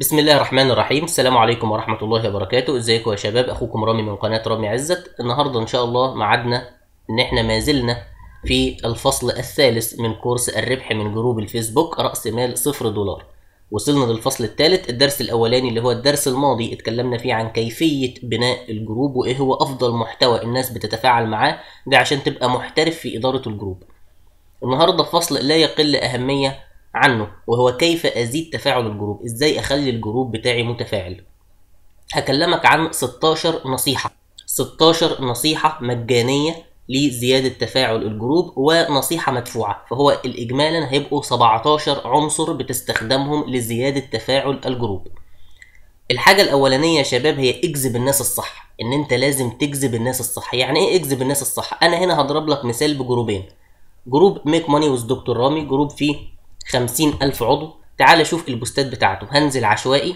بسم الله الرحمن الرحيم السلام عليكم ورحمة الله وبركاته ازيكم يا شباب اخوكم رامي من قناة رامي عزت النهاردة ان شاء الله معادنا ان احنا ما زلنا في الفصل الثالث من كورس الربح من جروب الفيسبوك رأس مال صفر دولار وصلنا للفصل الثالث الدرس الاولاني اللي هو الدرس الماضي اتكلمنا فيه عن كيفية بناء الجروب وايه هو افضل محتوى الناس بتتفاعل معاه ده عشان تبقى محترف في ادارة الجروب النهاردة فصل لا يقل اهمية عنه وهو كيف ازيد تفاعل الجروب ازاي اخلي الجروب بتاعي متفاعل هكلمك عن 16 نصيحة 16 نصيحة مجانية لزيادة تفاعل الجروب ونصيحة مدفوعة فهو الإجمالا هيبقوا 17 عنصر بتستخدمهم لزيادة تفاعل الجروب الحاجة الأولانية يا شباب هي اجذب الناس الصح إن أنت لازم تجذب الناس الصح يعني إيه اجذب الناس الصح أنا هنا هضرب لك مثال بجروبين جروب ميك ماني وذ دكتور رامي جروب فيه خمسين ألف عضو تعال شوف البوستات بتاعته هنزل عشوائي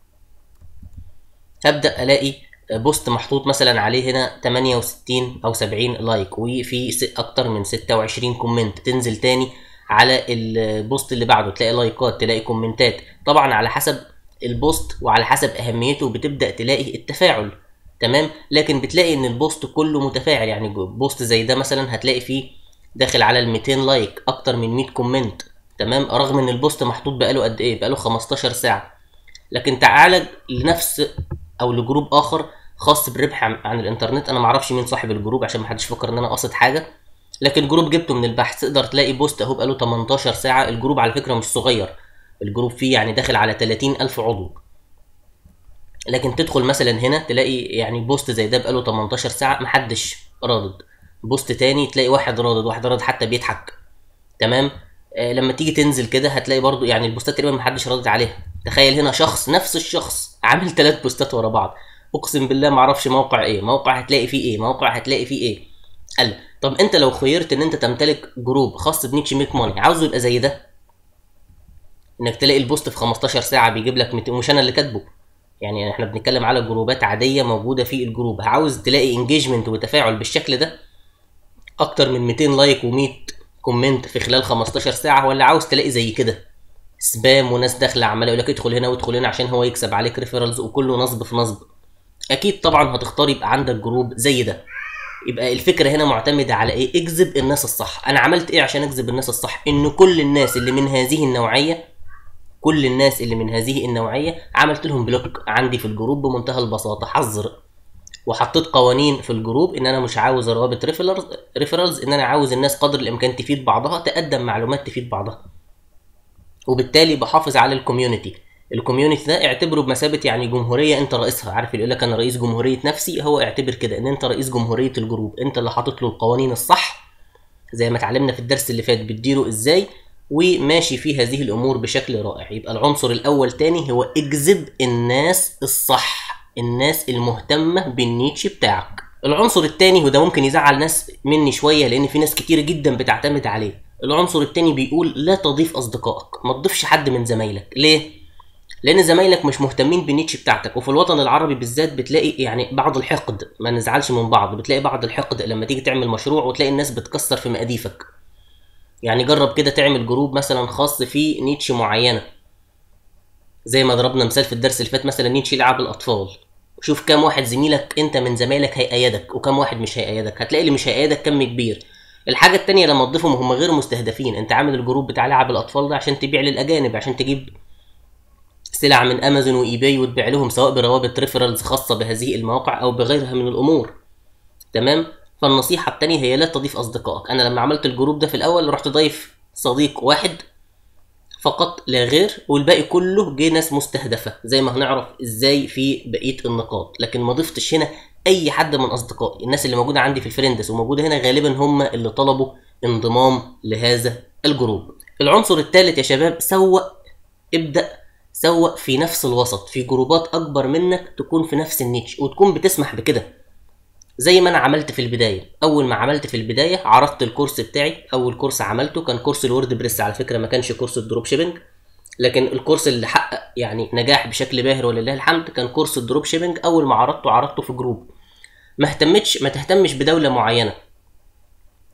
هبدأ ألاقي بوست محطوط مثلا عليه هنا 68 أو 70 لايك وفي س- أكتر من 26 كومنت تنزل تاني على البوست اللي بعده تلاقي لايكات تلاقي كومنتات طبعا على حسب البوست وعلى حسب أهميته بتبدأ تلاقي التفاعل تمام لكن بتلاقي ان البوست كله متفاعل يعني جو- بوست زي ده مثلا هتلاقي فيه داخل على ال 200 لايك اكتر من 100 كومنت تمام رغم ان البوست محطوط بقاله قد ايه بقاله 15 ساعه لكن تعالى لنفس او لجروب اخر خاص بالربح عن عن الانترنت انا معرفش مين صاحب الجروب عشان محدش يفكر ان انا قاصد حاجه لكن جروب جبته من البحث تقدر تلاقي بوست اهو بقاله 18 ساعه الجروب على فكره مش صغير الجروب فيه يعني داخل على 30 الف عضو لكن تدخل مثلا هنا تلاقي يعني بوست زي ده بقاله 18 ساعه محدش رادد بوست تاني تلاقي واحد رادد واحد رادد حتى بيضحك تمام آه لما تيجي تنزل كده هتلاقي برضو يعني البوستات تقريبا محدش رادد عليها تخيل هنا شخص نفس الشخص عامل ثلاث بوستات ورا بعض اقسم بالله معرفش موقع ايه موقع هتلاقي فيه ايه موقع هتلاقي فيه ايه قال طب انت لو خيرت ان انت تمتلك جروب خاص بنيتش ميك ماني عاوزه يبقى زي ده انك تلاقي البوست في 15 ساعه بيجيب لك 200 مش انا اللي كاتبه يعني احنا بنتكلم على جروبات عاديه موجوده في الجروب عاوز تلاقي انجيجمنت وتفاعل بالشكل ده اكتر من 200 لايك و100 كومنت في خلال 15 ساعه ولا عاوز تلاقي زي كده سبام وناس داخله عماله يقول لك ادخل هنا وادخل هنا عشان هو يكسب عليك ريفرالز وكله نصب في نصب اكيد طبعا هتختار يبقى عندك جروب زي ده يبقى الفكره هنا معتمده على ايه اجذب الناس الصح انا عملت ايه عشان اجذب الناس الصح ان كل الناس اللي من هذه النوعيه كل الناس اللي من هذه النوعيه عملت لهم بلوك عندي في الجروب بمنتهى البساطه حظر وحطيت قوانين في الجروب ان انا مش عاوز روابط ريفرالز ريفرالز ان انا عاوز الناس قدر الامكان تفيد بعضها تقدم معلومات تفيد بعضها وبالتالي بحافظ على الكوميونتي الكوميونتي ده اعتبره بمثابه يعني جمهوريه انت رئيسها عارف اللي يقول لك انا رئيس جمهوريه نفسي هو اعتبر كده ان انت رئيس جمهوريه الجروب انت اللي حاطط له القوانين الصح زي ما اتعلمنا في الدرس اللي فات بتديره ازاي وماشي في هذه الامور بشكل رائع يبقى العنصر الاول تاني هو اجذب الناس الصح الناس المهتمه بالنيتش بتاعك العنصر التاني وده ممكن يزعل ناس مني شويه لان في ناس كتير جدا بتعتمد عليه العنصر التاني بيقول لا تضيف اصدقائك ما تضيفش حد من زمايلك ليه لان زمايلك مش مهتمين بالنيتش بتاعتك وفي الوطن العربي بالذات بتلاقي يعني بعض الحقد ما نزعلش من بعض بتلاقي بعض الحقد لما تيجي تعمل مشروع وتلاقي الناس بتكسر في مقاديفك يعني جرب كده تعمل جروب مثلا خاص فيه نيتش معينه زي ما ضربنا مثال في الدرس اللي فات مثلا نيتش لعب الاطفال وشوف كام واحد زميلك انت من زمايلك هيأيدك وكم واحد مش هيأيدك هتلاقي اللي مش هيأيدك كم كبير الحاجة التانية لما تضيفهم هم غير مستهدفين انت عامل الجروب بتاع لعب الاطفال ده عشان تبيع للاجانب عشان تجيب سلع من امازون واي باي وتبيع لهم سواء بروابط ريفرالز خاصة بهذه المواقع او بغيرها من الامور تمام فالنصيحة التانية هي لا تضيف أصدقائك أنا لما عملت الجروب ده في الأول رحت ضايف صديق واحد فقط لا غير والباقي كله جه ناس مستهدفة زي ما هنعرف ازاي في بقية النقاط لكن ما ضفتش هنا أي حد من أصدقائي الناس اللي موجودة عندي في الفريندس وموجودة هنا غالبا هم اللي طلبوا انضمام لهذا الجروب العنصر الثالث يا شباب سوق ابدأ سوق في نفس الوسط في جروبات أكبر منك تكون في نفس النيتش وتكون بتسمح بكده زي ما انا عملت في البدايه اول ما عملت في البدايه عرضت الكورس بتاعي اول كورس عملته كان كورس الورد بريس على فكره ما كانش كورس الدروب شيبنج لكن الكورس اللي حقق يعني نجاح بشكل باهر ولله الحمد كان كورس الدروب شيبنج اول ما عرضته عرضته في جروب ما اهتمتش ما تهتمش بدوله معينه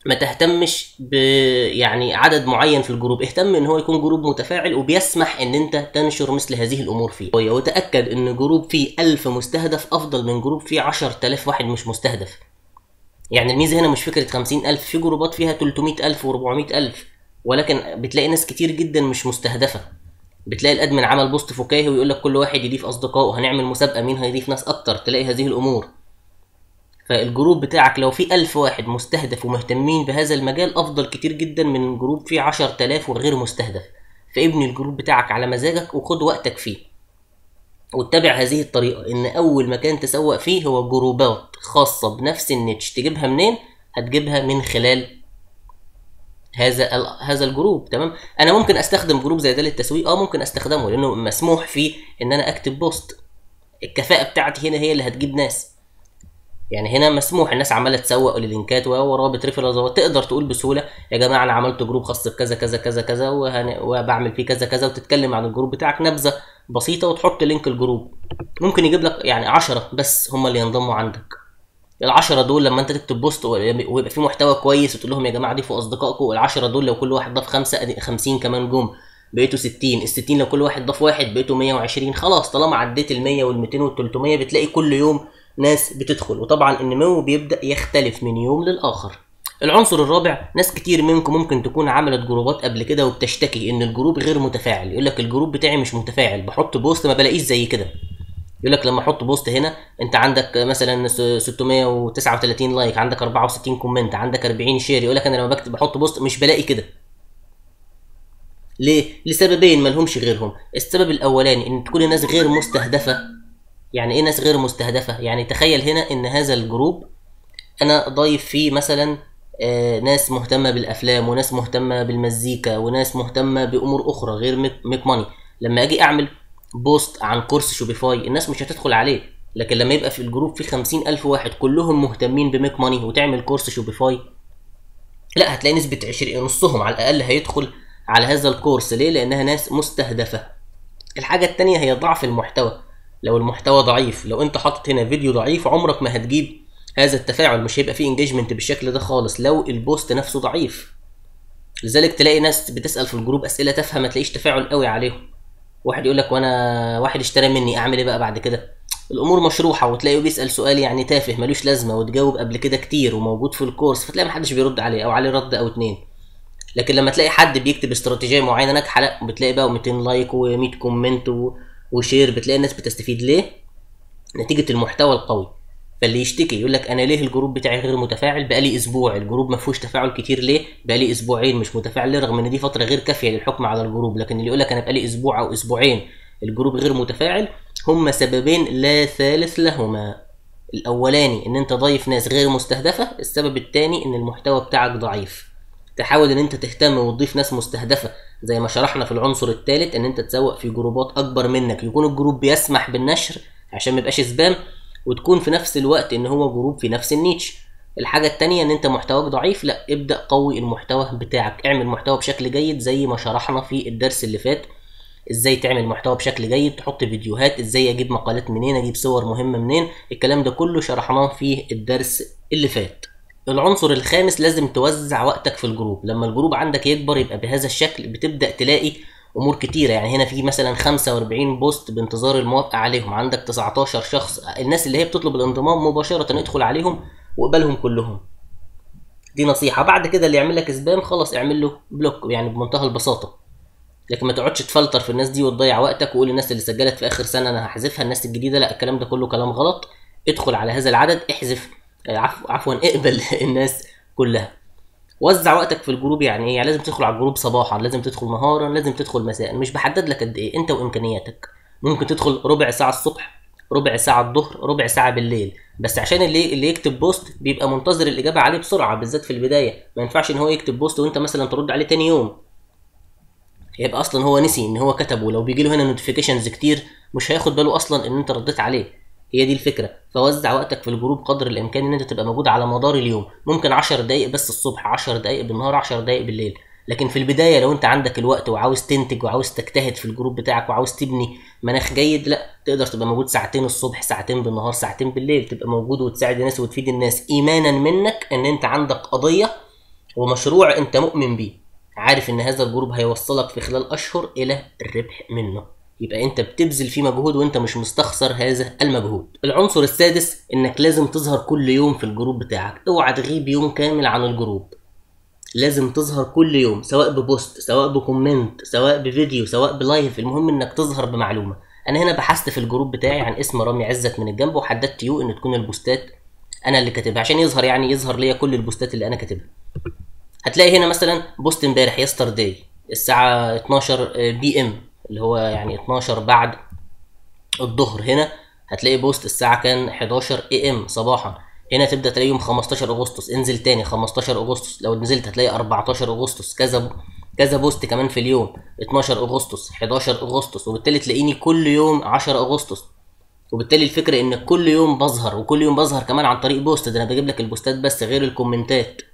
ما تهتمش ب يعني عدد معين في الجروب اهتم ان هو يكون جروب متفاعل وبيسمح ان انت تنشر مثل هذه الامور فيه وتاكد ان جروب فيه 1000 مستهدف افضل من جروب فيه 10000 واحد مش مستهدف يعني الميزه هنا مش فكره 50000 في جروبات فيها 300000 و400000 ولكن بتلاقي ناس كتير جدا مش مستهدفه بتلاقي الادمن عمل بوست فكاهي ويقول لك كل واحد يضيف اصدقائه هنعمل مسابقه مين هيضيف ناس اكتر تلاقي هذه الامور فالجروب بتاعك لو في ألف واحد مستهدف ومهتمين بهذا المجال أفضل كتير جدا من جروب فيه عشر تلاف وغير مستهدف فابني الجروب بتاعك على مزاجك وخد وقتك فيه واتبع هذه الطريقة إن أول مكان تسوق فيه هو جروبات خاصة بنفس النيتش تجيبها منين؟ هتجيبها من خلال هذا هذا الجروب تمام انا ممكن استخدم جروب زي ده للتسويق اه ممكن استخدمه لانه مسموح فيه ان انا اكتب بوست الكفاءه بتاعتي هنا هي اللي هتجيب ناس يعني هنا مسموح الناس عماله تسوق للينكات ورابط ريفرنس تقدر تقول بسهوله يا جماعه انا عملت جروب خاص بكذا كذا كذا كذا وهن... وبعمل فيه كذا كذا وتتكلم عن الجروب بتاعك نبذه بسيطه وتحط لينك الجروب ممكن يجيب لك يعني 10 بس هم اللي ينضموا عندك العشرة دول لما انت تكتب بوست ويبقى في محتوى كويس وتقول لهم يا جماعه ضيفوا اصدقائكم العشرة دول لو كل واحد ضاف خمسه 50 كمان جم بقيتوا 60 ال 60 لو كل واحد ضاف واحد بقيتوا 120 خلاص طالما عديت ال 100 وال 200 وال 300 بتلاقي كل يوم ناس بتدخل وطبعا النمو بيبدا يختلف من يوم للاخر العنصر الرابع ناس كتير منكم ممكن تكون عملت جروبات قبل كده وبتشتكي ان الجروب غير متفاعل يقول لك الجروب بتاعي مش متفاعل بحط بوست ما بلاقيش زي كده يقول لك لما احط بوست هنا انت عندك مثلا 639 لايك عندك 64 كومنت عندك 40 شير يقول لك انا لما بكتب بحط بوست مش بلاقي كده ليه لسببين ملهمش غيرهم السبب الاولاني ان تكون الناس غير مستهدفه يعني ايه ناس غير مستهدفه يعني تخيل هنا ان هذا الجروب انا ضايف فيه مثلا آه ناس مهتمه بالافلام وناس مهتمه بالمزيكا وناس مهتمه بامور اخرى غير ميك ماني لما اجي اعمل بوست عن كورس شوبيفاي الناس مش هتدخل عليه لكن لما يبقى في الجروب فيه خمسين ألف واحد كلهم مهتمين بميك ماني وتعمل كورس شوبيفاي لا هتلاقي نسبة عشرين نصهم على الأقل هيدخل على هذا الكورس ليه؟ لأنها ناس مستهدفة الحاجة التانية هي ضعف المحتوى لو المحتوى ضعيف لو انت حاطط هنا فيديو ضعيف عمرك ما هتجيب هذا التفاعل مش هيبقى فيه انجيجمنت بالشكل ده خالص لو البوست نفسه ضعيف لذلك تلاقي ناس بتسال في الجروب اسئله تافهه ما تلاقيش تفاعل قوي عليهم واحد يقول لك وانا واحد اشترى مني اعمل ايه بقى بعد كده الامور مشروحه وتلاقيه بيسال سؤال يعني تافه ملوش لازمه وتجاوب قبل كده كتير وموجود في الكورس فتلاقي محدش بيرد عليه او عليه رد او اتنين لكن لما تلاقي حد بيكتب استراتيجيه معينه ناجحه لا بتلاقي بقى 200 لايك و100 كومنت وشير بتلاقي الناس بتستفيد ليه نتيجه المحتوى القوي فاللي يشتكي يقول لك انا ليه الجروب بتاعي غير متفاعل بقالي اسبوع الجروب ما فيهوش تفاعل كتير ليه بقالي اسبوعين مش متفاعل ليه رغم ان دي فتره غير كافيه للحكم على الجروب لكن اللي يقول لك انا بقالي اسبوع او اسبوعين الجروب غير متفاعل هما سببين لا ثالث لهما الاولاني ان انت ضايف ناس غير مستهدفه السبب الثاني ان المحتوى بتاعك ضعيف تحاول ان انت تهتم وتضيف ناس مستهدفه زي ما شرحنا في العنصر الثالث ان انت تسوق في جروبات اكبر منك يكون الجروب بيسمح بالنشر عشان ما يبقاش سبام وتكون في نفس الوقت ان هو جروب في نفس النيتش الحاجة التانية ان انت محتواك ضعيف لا ابدأ قوي المحتوى بتاعك اعمل محتوى بشكل جيد زي ما شرحنا في الدرس اللي فات ازاي تعمل محتوى بشكل جيد تحط فيديوهات ازاي اجيب مقالات منين اجيب صور مهمة منين الكلام ده كله شرحناه في الدرس اللي فات العنصر الخامس لازم توزع وقتك في الجروب لما الجروب عندك يكبر يبقى بهذا الشكل بتبدأ تلاقي امور كتيره يعني هنا في مثلا 45 بوست بانتظار الموافقه عليهم عندك 19 شخص الناس اللي هي بتطلب الانضمام مباشره ادخل عليهم واقبلهم كلهم دي نصيحه بعد كده اللي يعمل لك سبام خلاص اعمل له بلوك يعني بمنتهى البساطه لكن ما تقعدش تفلتر في الناس دي وتضيع وقتك وقول الناس اللي سجلت في اخر سنه انا هحذفها الناس الجديده لا الكلام ده كله كلام غلط ادخل على هذا العدد احذف عفوا عفوا اقبل الناس كلها وزع وقتك في الجروب يعني ايه يعني لازم تدخل على الجروب صباحا لازم تدخل نهارا لازم تدخل مساء مش بحدد لك قد ايه انت وامكانياتك ممكن تدخل ربع ساعه الصبح ربع ساعه الظهر ربع ساعه بالليل بس عشان اللي اللي يكتب بوست بيبقى منتظر الاجابه عليه بسرعه بالذات في البدايه ما ينفعش ان هو يكتب بوست وانت مثلا ترد عليه تاني يوم يبقى اصلا هو نسي ان هو كتبه لو بيجي له هنا نوتيفيكيشنز كتير مش هياخد باله اصلا ان انت رديت عليه هي دي الفكره فوزع وقتك في الجروب قدر الامكان ان انت تبقى موجود على مدار اليوم ممكن 10 دقائق بس الصبح 10 دقائق بالنهار 10 دقائق بالليل لكن في البدايه لو انت عندك الوقت وعاوز تنتج وعاوز تجتهد في الجروب بتاعك وعاوز تبني مناخ جيد لا تقدر تبقى موجود ساعتين الصبح ساعتين بالنهار ساعتين بالليل تبقى موجود وتساعد الناس وتفيد الناس ايمانا منك ان انت عندك قضيه ومشروع انت مؤمن بيه عارف ان هذا الجروب هيوصلك في خلال اشهر الى الربح منه يبقى انت بتبذل فيه مجهود وانت مش مستخسر هذا المجهود العنصر السادس انك لازم تظهر كل يوم في الجروب بتاعك اوعى تغيب يوم كامل عن الجروب لازم تظهر كل يوم سواء ببوست سواء بكومنت سواء بفيديو سواء بلايف المهم انك تظهر بمعلومه انا هنا بحثت في الجروب بتاعي عن اسم رامي عزت من الجنب وحددت يو ان تكون البوستات انا اللي كاتبها عشان يظهر يعني يظهر ليا كل البوستات اللي انا كاتبها هتلاقي هنا مثلا بوست امبارح يسترداي الساعه 12 بي ام اللي هو يعني 12 بعد الظهر هنا هتلاقي بوست الساعه كان 11 اي ام صباحا هنا تبدا تلاقي يوم 15 اغسطس انزل تاني 15 اغسطس لو نزلت هتلاقي 14 اغسطس كذا كذا بوست كمان في اليوم 12 اغسطس 11 اغسطس وبالتالي تلاقيني كل يوم 10 اغسطس وبالتالي الفكره ان كل يوم بظهر وكل يوم بظهر كمان عن طريق بوست ده انا بجيب لك البوستات بس غير الكومنتات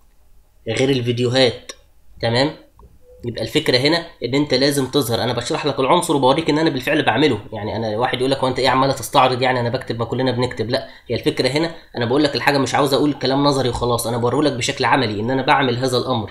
غير الفيديوهات تمام يبقى الفكره هنا ان انت لازم تظهر انا بشرح لك العنصر وبوريك ان انا بالفعل بعمله يعني انا واحد يقول لك هو انت ايه عماله تستعرض يعني انا بكتب ما كلنا بنكتب لا هي الفكره هنا انا بقول لك الحاجه مش عاوز اقول كلام نظري وخلاص انا بوريه لك بشكل عملي ان انا بعمل هذا الامر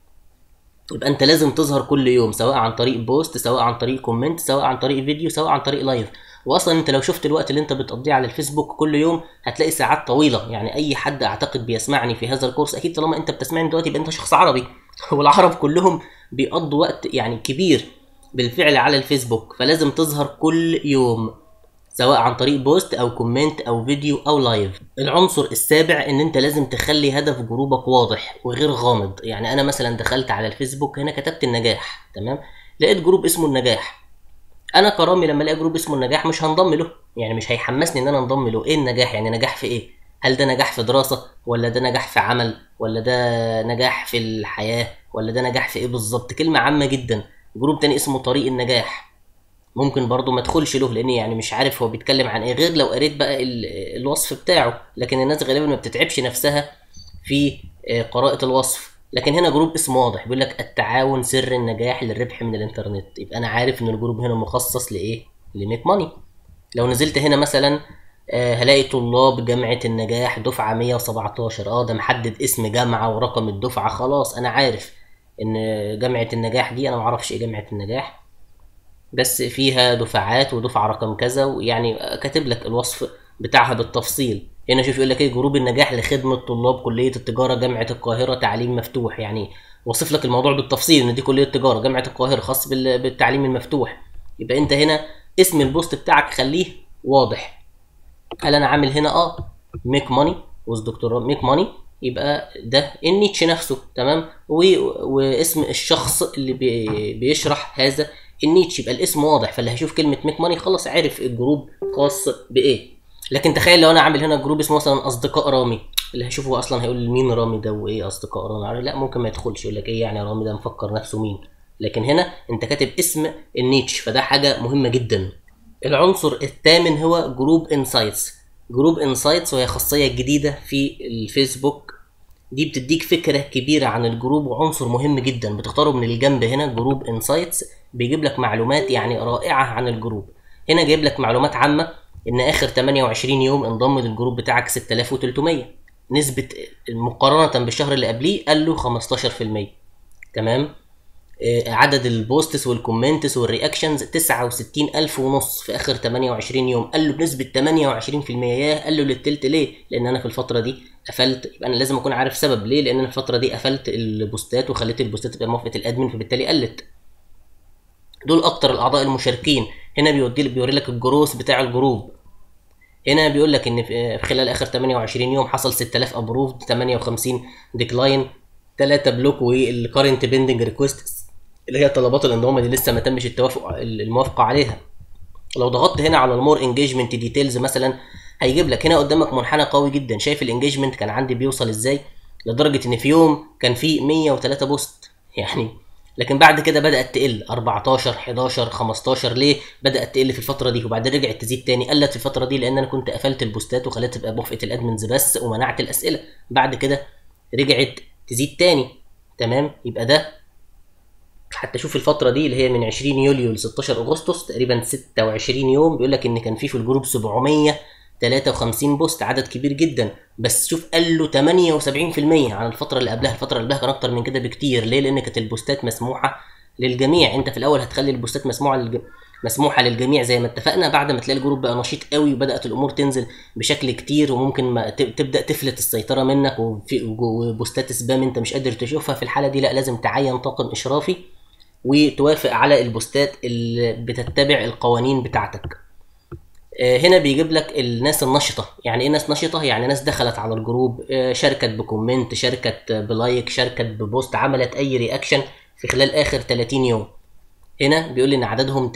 يبقى انت لازم تظهر كل يوم سواء عن طريق بوست سواء عن طريق كومنت سواء عن طريق فيديو سواء عن طريق لايف واصلا انت لو شفت الوقت اللي انت بتقضيه على الفيسبوك كل يوم هتلاقي ساعات طويله يعني اي حد اعتقد بيسمعني في هذا الكورس اكيد طالما انت بتسمعني دلوقتي يبقى انت شخص عربي والعرب كلهم بيقضوا وقت يعني كبير بالفعل على الفيسبوك فلازم تظهر كل يوم سواء عن طريق بوست او كومنت او فيديو او لايف العنصر السابع ان انت لازم تخلي هدف جروبك واضح وغير غامض يعني انا مثلا دخلت على الفيسبوك هنا كتبت النجاح تمام لقيت جروب اسمه النجاح انا كرامي لما الاقي جروب اسمه النجاح مش هنضم له يعني مش هيحمسني ان انا انضم له ايه النجاح يعني نجاح في ايه هل ده نجاح في دراسة ولا ده نجاح في عمل ولا ده نجاح في الحياة ولا ده نجاح في ايه بالظبط كلمة عامة جدا جروب تاني اسمه طريق النجاح ممكن برضو ما ادخلش له لاني يعني مش عارف هو بيتكلم عن ايه غير لو قريت بقى الوصف بتاعه لكن الناس غالبا ما بتتعبش نفسها في قراءة الوصف لكن هنا جروب اسمه واضح بيقول لك التعاون سر النجاح للربح من الانترنت يبقى انا عارف ان الجروب هنا مخصص لايه لميك ماني لو نزلت هنا مثلا هلاقي طلاب جامعة النجاح دفعة 117 اه ده محدد اسم جامعة ورقم الدفعة خلاص انا عارف ان جامعة النجاح دي انا معرفش ايه جامعة النجاح بس فيها دفعات ودفعة رقم كذا ويعني كاتب لك الوصف بتاعها بالتفصيل هنا شوف يقول لك ايه جروب النجاح لخدمة طلاب كلية التجارة جامعة القاهرة تعليم مفتوح يعني وصف لك الموضوع بالتفصيل ان دي كلية تجارة جامعة القاهرة خاص بالتعليم المفتوح يبقى انت هنا اسم البوست بتاعك خليه واضح هل انا عامل هنا اه ميك ماني وز دكتور ميك ماني يبقى ده النيتش نفسه تمام و... واسم الشخص اللي بي... بيشرح هذا النيتش يبقى الاسم واضح فاللي هيشوف كلمه ميك ماني خلاص عرف الجروب خاص بايه لكن تخيل لو انا عامل هنا جروب اسمه مثلا اصدقاء رامي اللي هيشوفه اصلا هيقول مين رامي ده وايه اصدقاء رامي لا ممكن ما يدخلش يقول لك ايه يعني رامي ده مفكر نفسه مين لكن هنا انت كاتب اسم النيتش فده حاجه مهمه جدا العنصر الثامن هو جروب انسايتس جروب انسايتس وهي خاصيه جديده في الفيسبوك دي بتديك فكره كبيره عن الجروب وعنصر مهم جدا بتختاره من الجنب هنا جروب انسايتس بيجيب لك معلومات يعني رائعه عن الجروب هنا جايب لك معلومات عامه ان اخر 28 يوم انضم للجروب بتاعك 6300 نسبه مقارنه بالشهر اللي قبليه قال له 15% تمام عدد البوستس والكومنتس والرياكشنز 69000 ونص في اخر 28 يوم قال له بنسبه 28% ياه قال له للتلت ليه لان انا في الفتره دي قفلت يبقى انا لازم اكون عارف سبب ليه لان انا في الفتره دي قفلت البوستات وخليت البوستات تبقى موافقه الادمن فبالتالي قلت دول اكتر الاعضاء المشاركين هنا بيودي بيوري لك الجروس بتاع الجروب هنا بيقول لك ان في خلال اخر 28 يوم حصل 6000 ابروفد 58 ديكلاين 3 بلوك والكارنت بيندنج ريكوست اللي هي طلبات الانضمام اللي لسه ما تمش التوافق الموافقه عليها لو ضغطت هنا على المور انجيجمنت ديتيلز مثلا هيجيب لك هنا قدامك منحنى قوي جدا شايف الانجيجمنت كان عندي بيوصل ازاي لدرجه ان في يوم كان في 103 بوست يعني لكن بعد كده بدات تقل 14 11 15 ليه بدات تقل في الفتره دي وبعدين رجعت تزيد تاني قلت في الفتره دي لان انا كنت قفلت البوستات وخليتها تبقى موافقه الادمنز بس ومنعت الاسئله بعد كده رجعت تزيد تاني تمام يبقى ده حتى شوف الفتره دي اللي هي من 20 يوليو ل 16 اغسطس تقريبا 26 يوم بيقول لك ان كان في في الجروب 53 بوست عدد كبير جدا بس شوف قال له 78% عن الفتره اللي قبلها الفتره اللي قبلها كان اكتر من كده بكتير ليه لان كانت البوستات مسموحه للجميع انت في الاول هتخلي البوستات مسموحه للج... مسموحه للجميع زي ما اتفقنا بعد ما تلاقي الجروب بقى نشيط قوي وبدات الامور تنزل بشكل كتير وممكن ما ت... تبدا تفلت السيطره منك وفي وبوستات سبام انت مش قادر تشوفها في الحاله دي لا لازم تعين طاقم اشرافي وتوافق على البوستات اللي بتتبع القوانين بتاعتك آه، هنا بيجيب لك الناس النشطه يعني ايه ناس نشطه يعني ناس دخلت على الجروب آه، شاركت بكومنت شاركت بلايك شاركت ببوست عملت اي رياكشن في خلال اخر 30 يوم هنا بيقول ان عددهم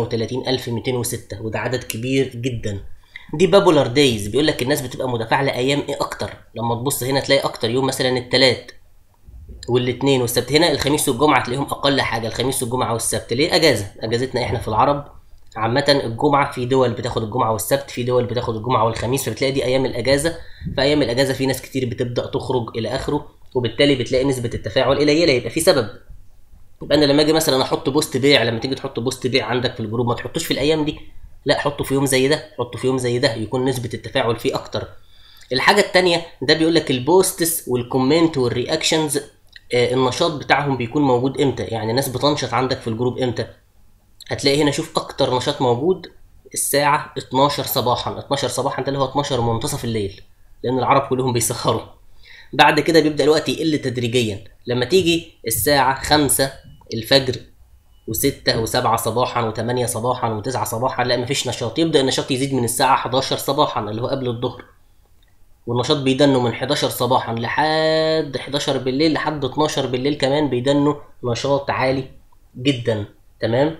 38206 وده عدد كبير جدا دي بابولار دايز بيقول لك الناس بتبقى متفاعله ايام ايه اكتر لما تبص هنا تلاقي اكتر يوم مثلا الثلاث والاثنين والسبت هنا الخميس والجمعه تلاقيهم اقل حاجه الخميس والجمعه والسبت ليه اجازه اجازتنا احنا في العرب عامة الجمعة في دول بتاخد الجمعة والسبت في دول بتاخد الجمعة والخميس فبتلاقي دي أيام الأجازة في أيام الأجازة في ناس كتير بتبدأ تخرج إلى آخره وبالتالي بتلاقي نسبة التفاعل قليلة يبقى في سبب يبقى أنا لما أجي مثلا أحط بوست بيع لما تيجي تحط بوست بيع عندك في الجروب ما تحطوش في الأيام دي لا حطه في يوم زي ده حطه في يوم زي ده يكون نسبة التفاعل فيه أكتر الحاجة التانية ده بيقول لك البوستس والكومنت والرياكشنز آه، النشاط بتاعهم بيكون موجود امتى يعني ناس بتنشط عندك في الجروب امتى هتلاقي هنا شوف اكتر نشاط موجود الساعة 12 صباحا 12 صباحا ده اللي هو 12 منتصف الليل لان العرب كلهم بيسهروا بعد كده بيبدأ الوقت يقل تدريجيا لما تيجي الساعة 5 الفجر و6 و7 صباحا و8 صباحا و9 صباحا لا مفيش نشاط يبدأ النشاط يزيد من الساعة 11 صباحا اللي هو قبل الظهر والنشاط بيدنوا من 11 صباحا لحد 11 بالليل لحد 12 بالليل كمان بيدنوا نشاط عالي جدا تمام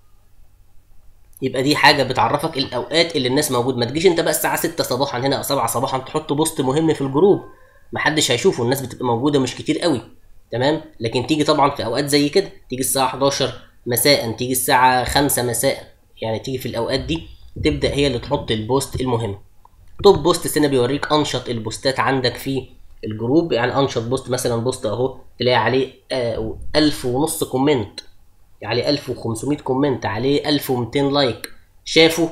يبقى دي حاجه بتعرفك الاوقات اللي الناس موجود ما تجيش انت بقى الساعه 6 صباحا هنا او 7 صباحا تحط بوست مهم في الجروب محدش هيشوفه الناس بتبقى موجوده مش كتير قوي تمام لكن تيجي طبعا في اوقات زي كده تيجي الساعه 11 مساء تيجي الساعه 5 مساء يعني تيجي في الاوقات دي تبدا هي اللي تحط البوست المهم توب بوست هنا بيوريك انشط البوستات عندك في الجروب يعني انشط بوست مثلا بوست اهو تلاقي عليه آه 1000 ونص كومنت عليه 1500 كومنت عليه 1200 لايك شافوا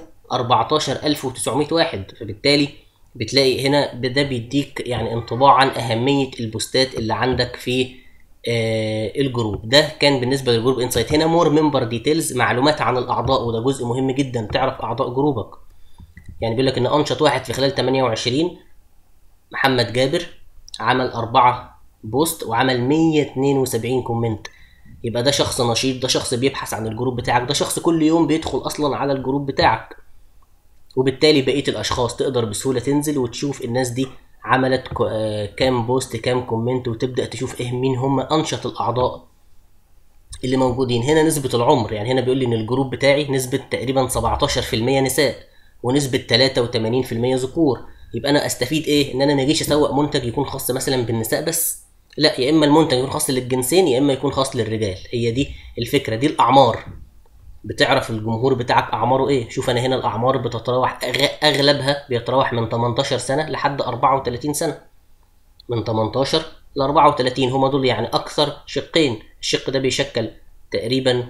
14900 واحد فبالتالي بتلاقي هنا ده بيديك يعني انطباع عن اهميه البوستات اللي عندك في آه الجروب ده كان بالنسبه للجروب انسايت هنا مور ممبر ديتيلز معلومات عن الاعضاء وده جزء مهم جدا تعرف اعضاء جروبك يعني بيقول لك ان انشط واحد في خلال 28 محمد جابر عمل أربعة بوست وعمل 172 كومنت يبقى ده شخص نشيط ده شخص بيبحث عن الجروب بتاعك ده شخص كل يوم بيدخل اصلا على الجروب بتاعك وبالتالي بقيه الاشخاص تقدر بسهوله تنزل وتشوف الناس دي عملت كو- آه، كام بوست كام كومنت وتبدا تشوف ايه مين هم انشط الاعضاء اللي موجودين هنا نسبة العمر يعني هنا بيقول لي ان الجروب بتاعي نسبة تقريبا 17% نساء ونسبة 83% ذكور يبقى انا استفيد ايه ان انا ما اجيش اسوق منتج يكون خاص مثلا بالنساء بس لا يا اما المنتج يكون خاص للجنسين يا اما يكون خاص للرجال هي دي الفكرة دي الاعمار بتعرف الجمهور بتاعك اعماره ايه شوف انا هنا الاعمار بتتراوح أغ- اغلبها بيتراوح من 18 سنة لحد 34 سنة من 18 ل 34 هما دول يعني اكثر شقين الشق ده بيشكل تقريبا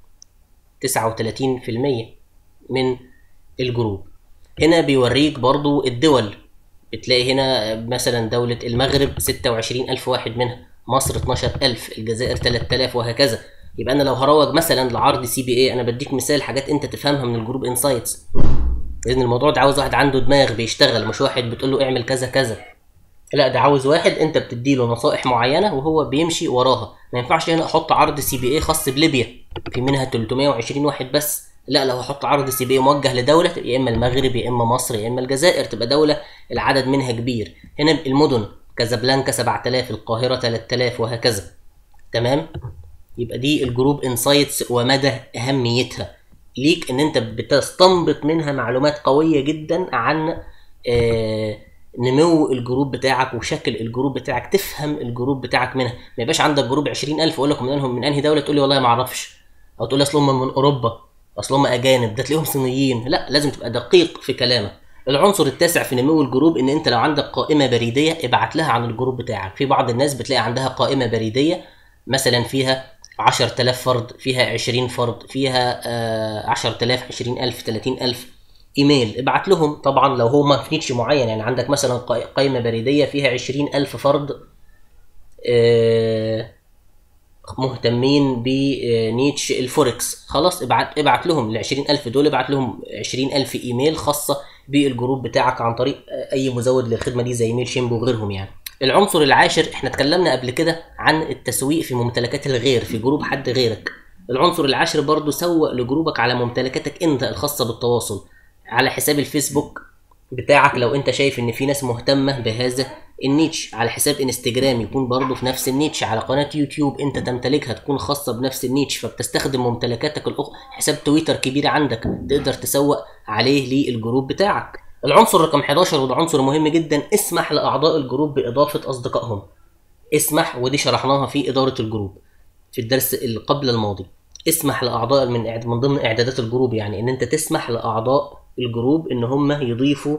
39% من الجروب هنا بيوريك برضو الدول بتلاقي هنا مثلا دولة المغرب 26 ألف واحد منها مصر 12 ألف الجزائر 3000 وهكذا يبقى أنا لو هروج مثلا لعرض سي بي اي أنا بديك مثال حاجات أنت تفهمها من الجروب انسايتس لأن الموضوع ده عاوز واحد عنده دماغ بيشتغل مش واحد بتقول له اعمل كذا كذا لا ده عاوز واحد انت بتديله نصائح معينه وهو بيمشي وراها ما ينفعش هنا احط عرض سي بي اي خاص بليبيا في منها 320 واحد بس لا لو احط عرض سي بي اي موجه لدوله يا اما المغرب يا اما مصر يا اما الجزائر تبقى دوله العدد منها كبير هنا المدن كازابلانكا 7000 القاهره 3000 وهكذا تمام يبقى دي الجروب انسايتس ومدى اهميتها ليك ان انت بتستنبط منها معلومات قويه جدا عن آه نمو الجروب بتاعك وشكل الجروب بتاعك تفهم الجروب بتاعك منها ما يبقاش عندك جروب 20000 اقول لك منهم من انهي دوله تقول لي والله ما اعرفش او تقول لي اصل هم من اوروبا اصل هم اجانب ده تلاقيهم صينيين لا لازم تبقى دقيق في كلامك العنصر التاسع في نمو الجروب ان انت لو عندك قائمه بريديه ابعت لها عن الجروب بتاعك في بعض الناس بتلاقي عندها قائمه بريديه مثلا فيها 10000 فرد فيها 20 فرد فيها آه 10000 20000 30000 ايميل ابعت لهم طبعا لو هو ما في نيتش معين يعني عندك مثلا قا- قائمه بريديه فيها عشرين الف فرد آه، مهتمين بنيتش الفوركس خلاص ابعت ابعت لهم ال 20000 دول ابعت لهم 20000 ايميل خاصه بالجروب بتاعك عن طريق اي مزود للخدمه دي زي ميل شيمب وغيرهم يعني العنصر العاشر احنا اتكلمنا قبل كده عن التسويق في ممتلكات الغير في جروب حد غيرك العنصر العاشر برضو سوق لجروبك على ممتلكاتك انت الخاصه بالتواصل على حساب الفيسبوك بتاعك لو انت شايف ان في ناس مهتمه بهذا النيتش على حساب انستجرام يكون برضه في نفس النيتش على قناه يوتيوب انت تمتلكها تكون خاصه بنفس النيتش فبتستخدم ممتلكاتك الاخرى حساب تويتر كبير عندك تقدر تسوق عليه للجروب بتاعك العنصر رقم 11 وده عنصر مهم جدا اسمح لاعضاء الجروب باضافه اصدقائهم اسمح ودي شرحناها في اداره الجروب في الدرس اللي قبل الماضي اسمح لاعضاء من إعد- من ضمن اعدادات الجروب يعني ان انت تسمح لاعضاء الجروب ان هم يضيفوا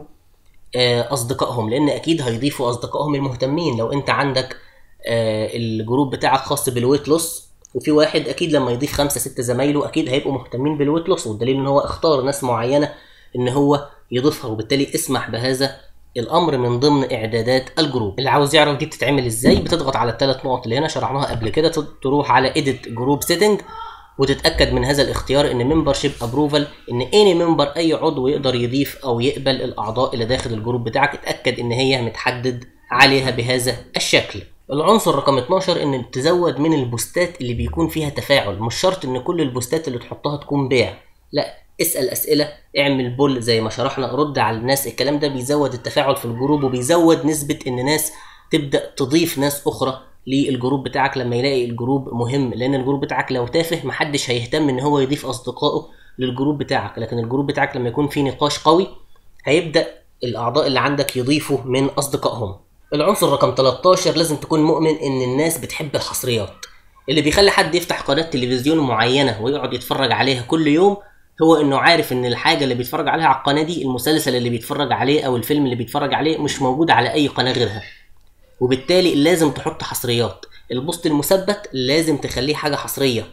آه، اصدقائهم لان اكيد هيضيفوا اصدقائهم المهتمين لو انت عندك آه، الجروب بتاعك خاص بالويت لوس وفي واحد اكيد لما يضيف خمسه سته زمايله اكيد هيبقوا مهتمين بالويت لوس والدليل ان هو اختار ناس معينه ان هو يضيفها وبالتالي اسمح بهذا الامر من ضمن اعدادات الجروب اللي عاوز يعرف دي بتتعمل ازاي بتضغط على الثلاث نقط اللي هنا شرحناها قبل كده تروح على edit جروب سيتنج وتتاكد من هذا الاختيار ان ممبرشيب ابروفال ان اني ممبر اي عضو يقدر يضيف او يقبل الاعضاء اللي داخل الجروب بتاعك اتاكد ان هي متحدد عليها بهذا الشكل العنصر رقم 12 ان تزود من البوستات اللي بيكون فيها تفاعل مش شرط ان كل البوستات اللي تحطها تكون بيع لا اسال اسئله اعمل بول زي ما شرحنا رد على الناس الكلام ده بيزود التفاعل في الجروب وبيزود نسبه ان ناس تبدا تضيف ناس اخرى للجروب بتاعك لما يلاقي الجروب مهم لان الجروب بتاعك لو تافه محدش هيهتم ان هو يضيف اصدقائه للجروب بتاعك لكن الجروب بتاعك لما يكون فيه نقاش قوي هيبدا الاعضاء اللي عندك يضيفوا من اصدقائهم العنصر رقم 13 لازم تكون مؤمن ان الناس بتحب الحصريات اللي بيخلي حد يفتح قناه تلفزيون معينه ويقعد يتفرج عليها كل يوم هو انه عارف ان الحاجه اللي بيتفرج عليها على القناه دي المسلسل اللي بيتفرج عليه او الفيلم اللي بيتفرج عليه مش موجود على اي قناه غيرها وبالتالي لازم تحط حصريات البوست المثبت لازم تخليه حاجه حصريه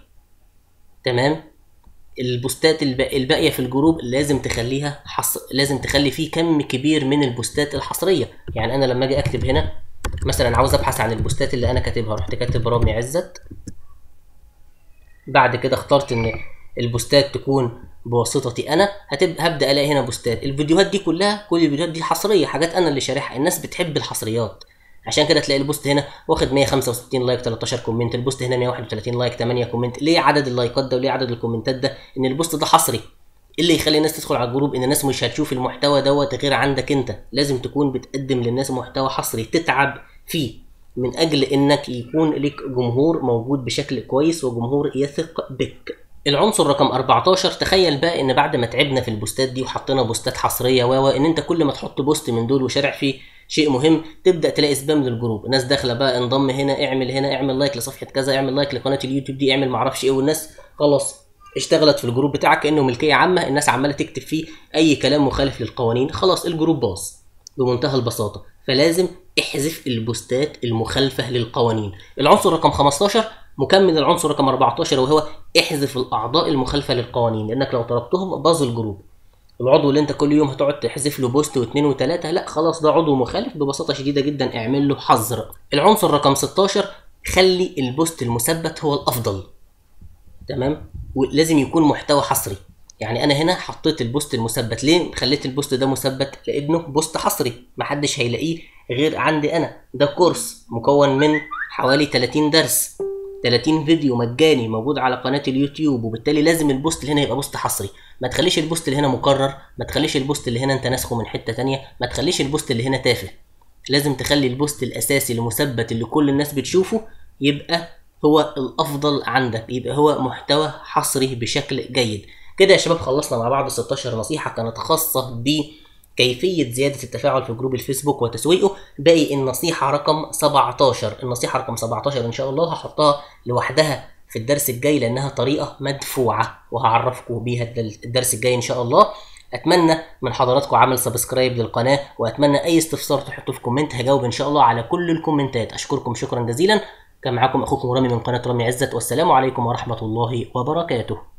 تمام البوستات الب- الباقيه في الجروب لازم تخليها حص... لازم تخلي فيه كم كبير من البوستات الحصريه يعني انا لما اجي اكتب هنا مثلا عاوز ابحث عن البوستات اللي انا كاتبها رحت كاتب رامي عزت بعد كده اخترت ان البوستات تكون بواسطتي انا هتب... هبدا الاقي هنا بوستات الفيديوهات دي كلها كل الفيديوهات دي حصريه حاجات انا اللي شارحها الناس بتحب الحصريات عشان كده تلاقي البوست هنا واخد 165 لايك 13 كومنت البوست هنا 131 لايك 8 كومنت ليه عدد اللايكات ده وليه عدد الكومنتات ده ان البوست ده حصري إيه اللي يخلي الناس تدخل على الجروب ان الناس مش هتشوف المحتوى دوت غير عندك انت لازم تكون بتقدم للناس محتوى حصري تتعب فيه من اجل انك يكون لك جمهور موجود بشكل كويس وجمهور يثق بك العنصر رقم 14 تخيل بقى ان بعد ما تعبنا في البوستات دي وحطينا بوستات حصريه و ان انت كل ما تحط بوست من دول وشارع فيه شيء مهم تبدا تلاقي سبام للجروب ناس داخله بقى انضم هنا اعمل هنا اعمل لايك لصفحه كذا اعمل لايك لقناه اليوتيوب دي اعمل معرفش ايه والناس خلاص اشتغلت في الجروب بتاعك كانه ملكيه عامه الناس عماله تكتب فيه اي كلام مخالف للقوانين خلاص الجروب باظ بمنتهى البساطه فلازم احذف البوستات المخالفه للقوانين العنصر رقم 15 مكمل العنصر رقم 14 وهو احذف الاعضاء المخالفه للقوانين لانك لو طلبتهم باظ الجروب العضو اللي انت كل يوم هتقعد تحذف له بوست واثنين وثلاثه لا خلاص ده عضو مخالف ببساطه شديده جدا اعمل له حظر العنصر رقم 16 خلي البوست المثبت هو الافضل تمام ولازم يكون محتوى حصري يعني انا هنا حطيت البوست المثبت ليه خليت البوست ده مثبت لانه بوست حصري محدش هيلاقيه غير عندي انا ده كورس مكون من حوالي 30 درس 30 فيديو مجاني موجود على قناه اليوتيوب وبالتالي لازم البوست اللي هنا يبقى بوست حصري ما تخليش البوست اللي هنا مكرر ما تخليش البوست اللي هنا انت ناسخه من حته تانية ما تخليش البوست اللي هنا تافه لازم تخلي البوست الاساسي المثبت اللي كل الناس بتشوفه يبقى هو الافضل عندك يبقى هو محتوى حصري بشكل جيد كده يا شباب خلصنا مع بعض 16 نصيحه كانت خاصه ب كيفية زيادة التفاعل في جروب الفيسبوك وتسويقه باقي النصيحة رقم 17 النصيحة رقم 17 إن شاء الله هحطها لوحدها في الدرس الجاي لأنها طريقة مدفوعة وهعرفكم بيها الدرس الجاي إن شاء الله أتمنى من حضراتكم عمل سبسكرايب للقناة وأتمنى أي استفسار تحطوه في كومنت هجاوب إن شاء الله على كل الكومنتات أشكركم شكرا جزيلا كان معاكم أخوكم رامي من قناة رامي عزت والسلام عليكم ورحمة الله وبركاته